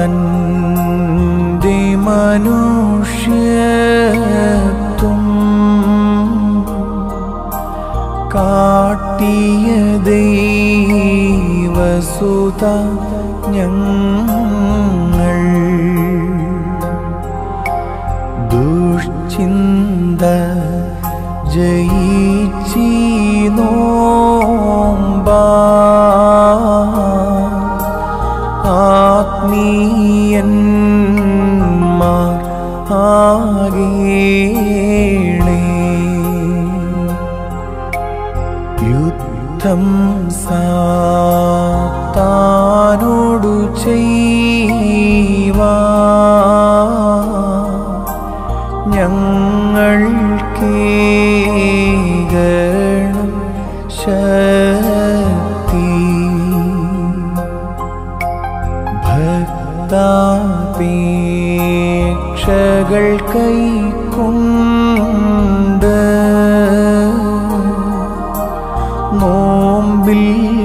തൻ്റെ മനുഷ്യത്വം കാട്ടിയ ദൈവസുത ഞങ്ങൾ ദുഷ്ചിന്ത ജയിച്ചി നോമ്പ ആത്മീയന്മാർ ആകേണേ യുദ്ധം സാത്താനോടു ചെയ്വാ ഞങ്ങൾക്കേകണം ശക്തി ഭക്താപേക്ഷകൾ കൈക്കൊണ്ട് നോമ്പിൽ